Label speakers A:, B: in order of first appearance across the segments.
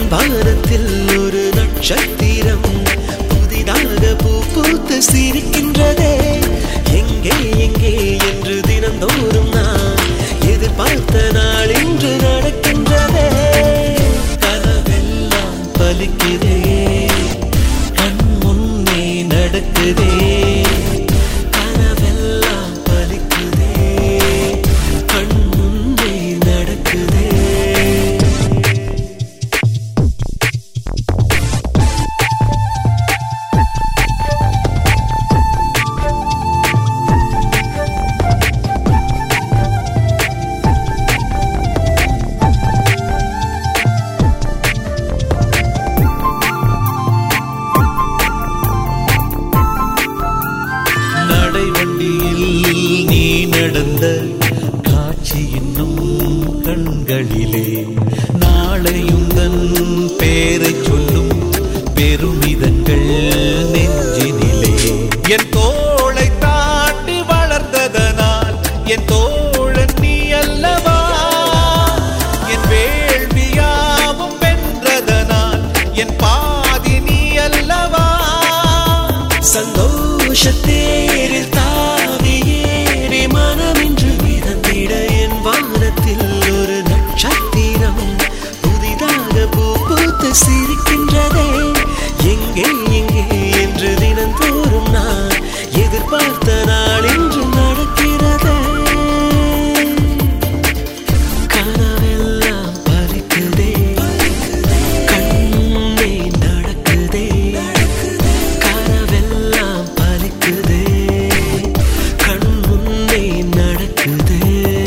A: வானத்தில் ஒரு நட்சத்திரம் புதிதாக பூ பூத்து சிரிக்கின்றதே எங்கே எங்கே என்று தினந்தோறும் நான் எதிர்பார்த்த நாள் இன்று நடக்கின்றதே கனவெல்லாம் பலிக்குதே கண் முன்னே நடக்குதே கனவெல்லாம் பலிக்குதே கண் முன்னே நடக்குதே நடைவண்டியில் நீ நடந்த காட்சி இன்னும் கண்களிலே நாளையுந்தன் பேரை சொல்லும் பெருமிதங்கள் நெஞ்சினிலே என் தோளை தாண்டி வளர்ந்ததனால் என் தோழன் நீ அல்லவா என் வேள்வியாவும் வென்றதனால் என் பாதி நீ அல்லவா சந்தோஷத்தேரில் தாவி ஏறி மனமின்று மிதந்திட என் வானத்தில் ஒரு நட்சத்திரம் புதிதாக பூ பூத்து சிரிக்கின்றதே எங்கே எங்கே என்று தினந்தோறும் நான் எதிர்பார்த்த நாள் இன்று நடக்கிறதே கனவெல்லாம் பறிக்குதே கண்ணே நடக்குதே கனவெல்லாம் பலிக்குதே கண் முன்னே நடக்குதே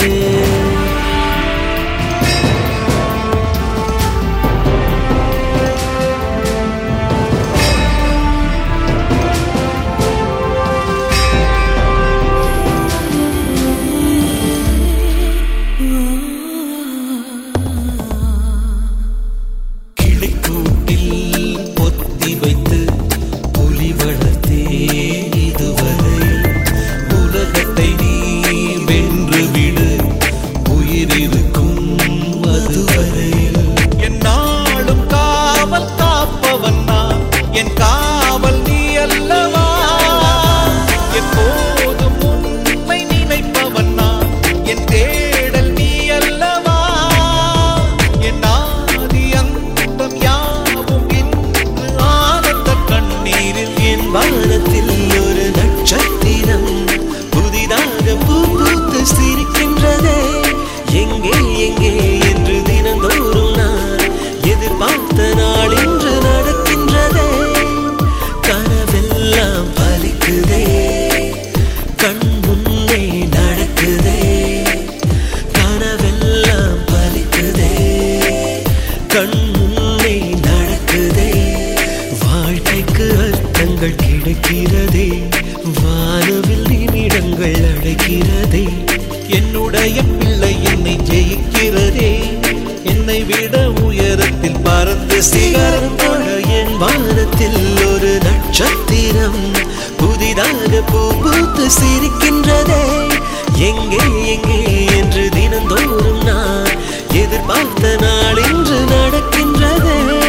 A: கிளிக்கூட்டில் பொத்தி வைத்து புலி வளர்த்தே இதுவரை உலகத்தை நீ வென்று விடு உயிரிருக்கும் அதுவரை என் நாடும் காவல் காப்பவன் நான் என் காவல் நீ அல்லவா எப்போதும் உண்மை நினைப்பவன் நான் என் தேடல் நீ அல்லவா என் ஆதி அந்தம் யாவும் இன்று ஆனந்த கண்ணீரில் என் வானத்தில் ஒரு நட்சத்திரம் புதிதாக பூ பூத்து சிரிக்கின்றதே எங்கே எங்கே என்று தினந்தோறும் நான் எதிர்பார்த்த நாள் இன்று நடக்கின்றதே கனவெல்லாம் பலிக்குதே கண் முன்னே நடக்குதே கனவெல்லாம் பலிக்குதே கண் முன்னே நடக்குதே வாழ்க்கைக்கு அர்த்தங்கள் கிடைக்கிறதே வானவில் நிமிடங்கள் அழைக்கிறதே என்னுடைய பிள்ளை என்னை ஜெயிக்கிறதே என்னை விட உயரத்தில் பறந்து சிகரம் தொட என் வானத்தில் ஒரு நட்சத்திரம் புதிதாக பூ பூத்து சிரிக்கின்றதே எங்கே எங்கே என்று தினந்தோறும் நான் எதிர்பார்த்த நாள் இன்று நடக்கின்றதே